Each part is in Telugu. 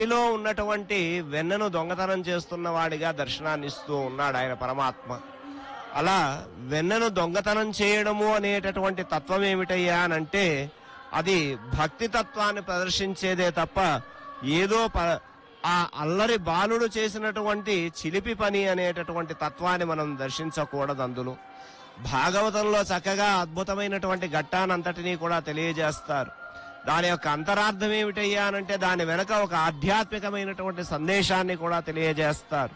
లో ఉన్నటువంటి వెన్నను దొంగతనం చేస్తున్న వాడిగా దర్శనాన్ని ఇస్తూ ఉన్నాడు ఆయన పరమాత్మ అలా వెన్నను దొంగతనం చేయడము అనేటటువంటి తత్వం ఏమిటయ్యా అనంటే అది భక్తి తత్వాన్ని ప్రదర్శించేదే తప్ప ఏదో ప- ఆ అల్లరి బాలుడు చేసినటువంటి చిలిపి పని అనేటటువంటి తత్వాన్ని మనం దర్శించకూడదు అందులో భాగవతంలో చక్కగా అద్భుతమైనటువంటి ఘట్టానంతటినీ కూడా తెలియజేస్తారు దాని యొక్క అంతరార్థం ఏమిటయ్యా అనంటే దాని వెనక ఒక ఆధ్యాత్మికమైనటువంటి సందేశాన్ని కూడా తెలియజేస్తారు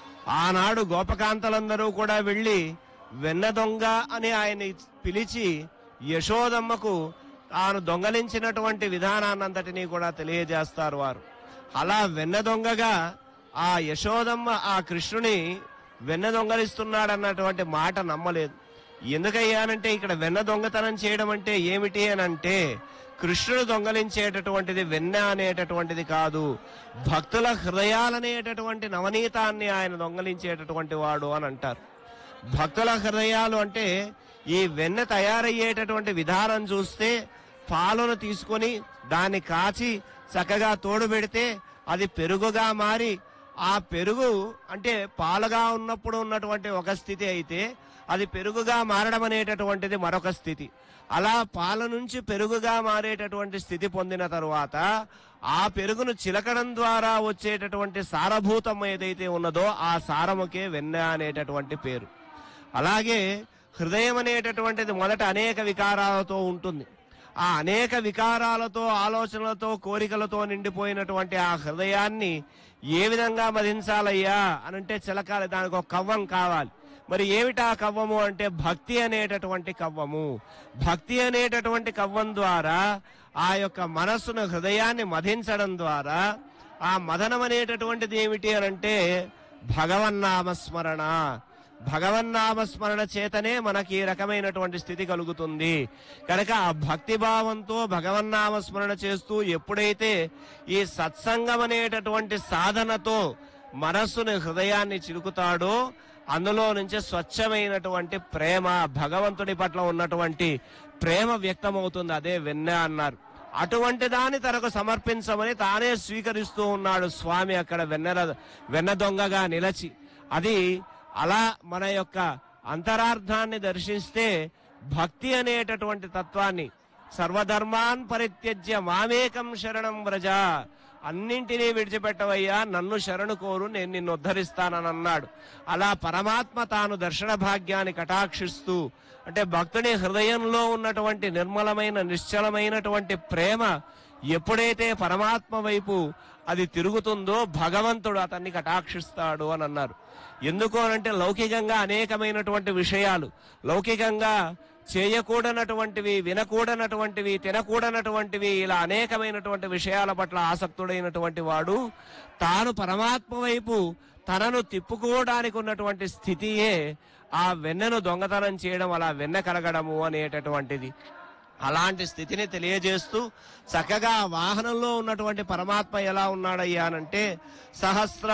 ఆనాడు గోపకాంతలందరూ కూడా వెళ్ళి వెన్న దొంగ అని ఆయన్ని పిలిచి యశోదమ్మకు తాను దొంగలించినటువంటి విధానాన్నంతటినీ కూడా తెలియజేస్తారు వారు అలా వెన్న దొంగగా ఆ యశోదమ్మ ఆ కృష్ణుని వెన్న దొంగలిస్తున్నాడన్నటువంటి మాట నమ్మలేదు ఎందుకయ్యానంటే ఇక్కడ వెన్న దొంగతనం చేయడం అంటే ఏమిటి అని అంటే కృష్ణుడు దొంగలించేటటువంటిది వెన్న అనేటటువంటిది కాదు భక్తుల హృదయాలనేటటువంటి నవనీతాన్ని ఆయన దొంగలించేటటువంటి వాడు అని అంటారు భక్తుల హృదయాలు అంటే ఈ వెన్న తయారయ్యేటటువంటి విధానం చూస్తే పాలను తీసుకొని దాన్ని కాచి చక్కగా తోడు పెడితే అది పెరుగుగా మారి ఆ పెరుగు అంటే పాలుగా ఉన్నప్పుడు ఉన్నటువంటి ఒక స్థితి అయితే అది పెరుగుగా మారడం అనేటటువంటిది మరొక స్థితి అలా పాల నుంచి పెరుగుగా మారేటటువంటి స్థితి పొందిన తరువాత ఆ పెరుగును చిలకడం ద్వారా వచ్చేటటువంటి సారభూతం ఏదైతే ఉన్నదో ఆ సారముకే వెన్న అనేటటువంటి పేరు అలాగే హృదయం అనేటటువంటిది మొదట అనేక వికారాలతో ఉంటుంది ఆ అనేక వికారాలతో ఆలోచనలతో కోరికలతో నిండిపోయినటువంటి ఆ హృదయాన్ని ఏ విధంగా మదించాలయ్యా అనంటే చిలకాలి దానికి ఒక కవ్వం కావాలి మరి ఏమిటా కవ్వము అంటే భక్తి అనేటటువంటి కవ్వము భక్తి అనేటటువంటి కవ్వం ద్వారా ఆ యొక్క మనస్సును హృదయాన్ని మధించడం ద్వారా ఆ మదనం అనేటటువంటిది ఏమిటి అనంటే భగవన్నామస్మరణ భగవన్నామస్మరణ చేతనే మనకి ఈ రకమైనటువంటి స్థితి కలుగుతుంది కనుక ఆ భక్తి భావంతో భగవన్నామస్మరణ చేస్తూ ఎప్పుడైతే ఈ సత్సంగం అనేటటువంటి సాధనతో మనస్సుని హృదయాన్ని చిలుకుతాడో అందులో నుంచి స్వచ్ఛమైనటువంటి ప్రేమ భగవంతుడి పట్ల ఉన్నటువంటి ప్రేమ వ్యక్తమవుతుంది అదే వెన్న అన్నారు అటువంటి దాన్ని తనకు సమర్పించమని తానే స్వీకరిస్తూ ఉన్నాడు స్వామి అక్కడ వెన్నెల వెన్న దొంగగా నిలచి అది అలా మన యొక్క అంతరార్థాన్ని దర్శిస్తే భక్తి అనేటటువంటి తత్వాన్ని సర్వధర్మాన్ పరిత్యజ్య మామేకం శరణం వ్రజ అన్నింటినీ విడిచిపెట్టవయ్యా నన్ను శరణు కోరు నేను నిన్ను ఉద్ధరిస్తానని అన్నాడు అలా పరమాత్మ తాను దర్శన భాగ్యాన్ని కటాక్షిస్తూ అంటే భక్తుని హృదయంలో ఉన్నటువంటి నిర్మలమైన నిశ్చలమైనటువంటి ప్రేమ ఎప్పుడైతే పరమాత్మ వైపు అది తిరుగుతుందో భగవంతుడు అతన్ని కటాక్షిస్తాడు అని అన్నారు ఎందుకు అనంటే లౌకికంగా అనేకమైనటువంటి విషయాలు లౌకికంగా చేయకూడనటువంటివి వినకూడనటువంటివి తినకూడనటువంటివి ఇలా అనేకమైనటువంటి విషయాల పట్ల ఆసక్తుడైనటువంటి వాడు తాను పరమాత్మ వైపు తనను తిప్పుకోవడానికి ఉన్నటువంటి స్థితియే ఆ వెన్నను దొంగతనం చేయడం అలా వెన్న కలగడము అనేటటువంటిది అలాంటి స్థితిని తెలియజేస్తూ చక్కగా ఆ వాహనంలో ఉన్నటువంటి పరమాత్మ ఎలా ఉన్నాడయ్యా అనంటే సహస్ర